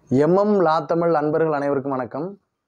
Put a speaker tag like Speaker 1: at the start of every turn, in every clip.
Speaker 1: MM லா தமிழ் அன்பர்கள் அனைவருக்கும் வணக்கம்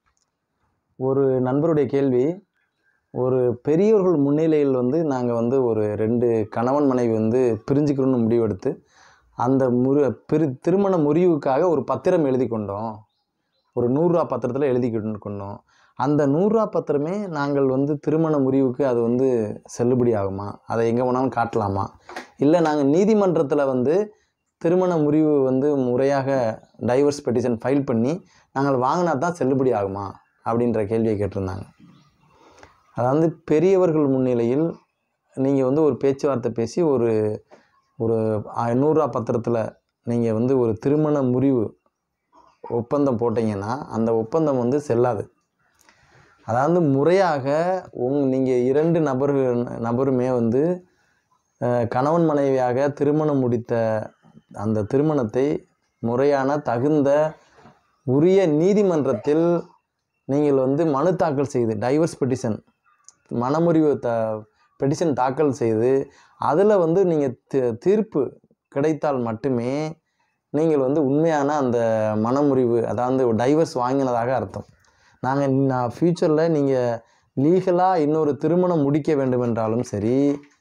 Speaker 1: ஒரு நண்பருடைய கேள்வி ஒரு பெரியவர்கள் முன்னிலையில் வந்து நாங்கள் வந்து ஒரு ரெண்டு கணவன் மனைவி வந்து பிரிஞ்சுக்கணும்னு முடிவெடுத்து அந்த முரு பிரி திருமண முறிவுக்காக ஒரு பத்திரம் எழுதி கொண்டோம் ஒரு நூறுரூவா பத்திரத்தில் எழுதி கொண்டு- கொண்டோம் அந்த நூறுரூவா பத்திரமே நாங்கள் வந்து திருமண முறிவுக்கு அது வந்து செல்லுபடி ஆகுமா அதை எங்கே வேணாலும் காட்டலாமா இல்லை நாங்கள் நீதிமன்றத்தில் வந்து திருமண முறிவு வந்து முறையாக டைவர்ஸ் பெட்டிஷன் ஃபைல் பண்ணி நாங்கள் வாங்கினா தான் செல்லுபடி ஆகுமா அப்படின்ற கேள்வியை கேட்டிருந்தாங்க அதாவது பெரியவர்கள் முன்னிலையில் நீங்கள் வந்து ஒரு பேச்சுவார்த்தை பேசி ஒரு ஒரு ஆ- நூறுரூவா பத்திரத்தில் நீங்கள் வந்து ஒரு திருமண முறிவு ஒப்பந்தம் போட்டீங்கன்னா அந்த ஒப்பந்தம் வந்து செல்லாது அதாவது முறையாக உங் நீங்கள் இரண்டு நபர்கள் நபருமே வந்து அஹ், கணவன் மனைவியாக திருமணம் முடித்த அந்த திருமணத்தை முறையான தகுந்த உரிய நீதிமன்றத்தில் நீங்கள் வந்து மனு தாக்கல் செய்து டைவர்ஸ் பெட்டிஷன் மனமுறிவு த பெட்டிஷன் தாக்கல் செய்து அதில் வந்து நீங்கள் தீர்ப்பு கிடைத்தால் மட்டுமே நீங்கள் வந்து உண்மையான அந்த மனமுறிவு அதாவது டைவர்ஸ் வாங்கினதாக அர்த்தம் நாங்கள் நான் ஃப்யூச்சரில் நீங்கள் லீகலாக இன்னொரு திருமணம் முடிக்க வேண்டும் என்றாலும் சரி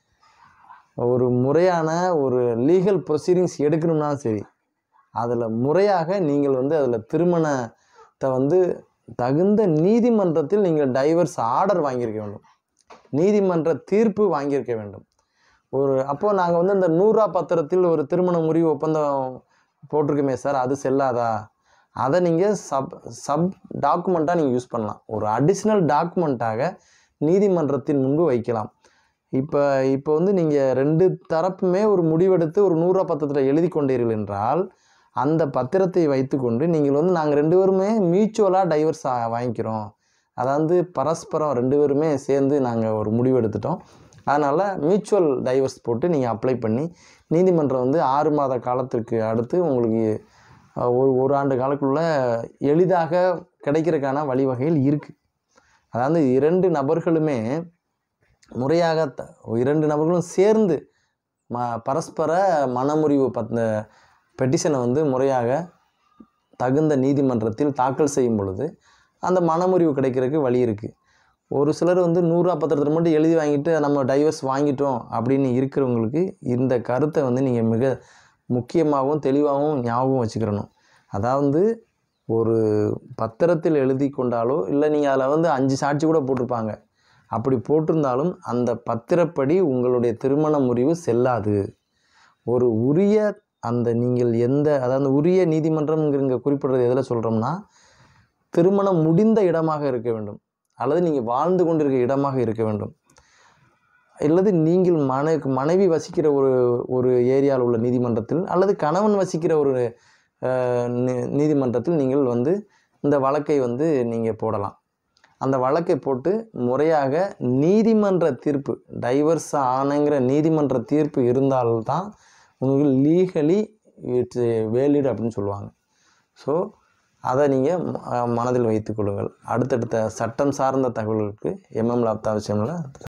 Speaker 1: ஒரு முறையான ஒரு லீகல் ப்ரொசீடிங்ஸ் எடுக்கணும்னாலும் சரி அதில் முறையாக நீங்கள் வந்து அதில் திருமணத்தை வந்து தகுந்த நீதிமன்றத்தில் நீங்கள் டைவர்ஸ் ஆர்டர் வாங்கியிருக்க வேண்டும் நீதிமன்ற தீர்ப்பு வாங்கியிருக்க வேண்டும் ஒரு அப்போது நாங்கள் வந்து இந்த நூறுரூவா பத்திரத்தில் ஒரு திருமண முறிவு ஒப்பந்தம் போட்டிருக்கோமே சார் அது செல்லாதா அதை நீங்கள் சப் சப் டாக்குமெண்ட்டாக நீங்கள் யூஸ் பண்ணலாம் ஒரு அடிஷ்னல் டாக்குமெண்ட்டாக நீதிமன்றத்தின் முன்பு வைக்கலாம் இப்போ இப்போ வந்து நீங்கள் ரெண்டு தரப்புமே ஒரு முடிவெடுத்து ஒரு நூறுரூவா பத்திரத்தில் எழுதி கொண்டீர்கள் என்றால் அந்த பத்திரத்தை வைத்துக்கொண்டு நீங்கள் வந்து நாங்கள் ரெண்டு பேருமே மியூச்சுவலாக டைவர்ஸ் வாங்கிக்கிறோம் அதாவது பரஸ்பரம் ரெண்டு பேருமே சேர்ந்து நாங்கள் ஒரு முடிவு எடுத்துட்டோம் அதனால் மியூச்சுவல் டைவர்ஸ் போட்டு நீங்கள் அப்ளை பண்ணி நீதிமன்றம் வந்து ஆறு மாத காலத்திற்கு அடுத்து உங்களுக்கு அஹ், ஒரு ஒரு ஆண்டு காலக்குள்ளே எளிதாக கிடைக்கிறதுக்கான வழிவகைகள் இருக்குது அதாவது இரண்டு நபர்களுமே முறையாக த இரண்டு நபர்களும் சேர்ந்து ம பரஸ்பர மனமுறிவு பத் பெட்டிஷனை வந்து முறையாக தகுந்த நீதிமன்றத்தில் தாக்கல் செய்யும் பொழுது அந்த மனமுறிவு கிடைக்கிறதுக்கு வழி இருக்குது ஒரு சிலர் வந்து நூறுரூவா பத்திரத்தில் மட்டும் எழுதி வாங்கிட்டு நம்ம டைவர்ஸ் வாங்கிட்டோம் அப்படின்னு இருக்கிறவங்களுக்கு இந்த கருத்தை வந்து நீங்கள் மிக முக்கியமாகவும் தெளிவாகவும் ஞாபகம் வச்சுக்கிறணும் அதாவது ஒரு பத்திரத்தில் எழுதி கொண்டாலோ இல்லை நீங்கள் அதில் வந்து அஞ்சு சாட்சி கூட போட்டிருப்பாங்க அப்படி போட்டிருந்தாலும் அந்த பத்திரப்படி உங்களுடைய திருமண முறிவு செல்லாது ஒரு உரிய அந்த நீங்கள் எந்த அதாவது உரிய நீதிமன்றம்ங்கிற இங்கே குறிப்பிடுறது எதில் சொல்கிறோம்னா திருமணம் முடிந்த இடமாக இருக்க வேண்டும் அல்லது நீங்கள் வாழ்ந்து கொண்டிருக்க இடமாக இருக்க வேண்டும் அல்லது நீங்கள் மனை மனைவி வசிக்கிற ஒரு ஒரு ஏரியாவில் உள்ள நீதிமன்றத்தில் அல்லது கணவன் வசிக்கிற ஒரு அஹ், நீ- நீதிமன்றத்தில் நீங்கள் வந்து இந்த வழக்கை வந்து நீங்கள் போடலாம் அந்த வழக்கை போட்டு முறையாக நீதிமன்ற தீர்ப்பு டைவர்ஸ் ஆனங்கிற நீதிமன்ற தீர்ப்பு இருந்தால்தான் உங்களுக்கு லீகலி இட்ஸ் வேலிட் அப்படின்னு சொல்லுவாங்க ஸோ அதை நீங்கள் மனதில் வைத்துக்கொள்ளுங்கள் அடுத்தடுத்த சட்டம் சார்ந்த தகவல்களுக்கு எம்எம் லாப்தா விஷயம்ல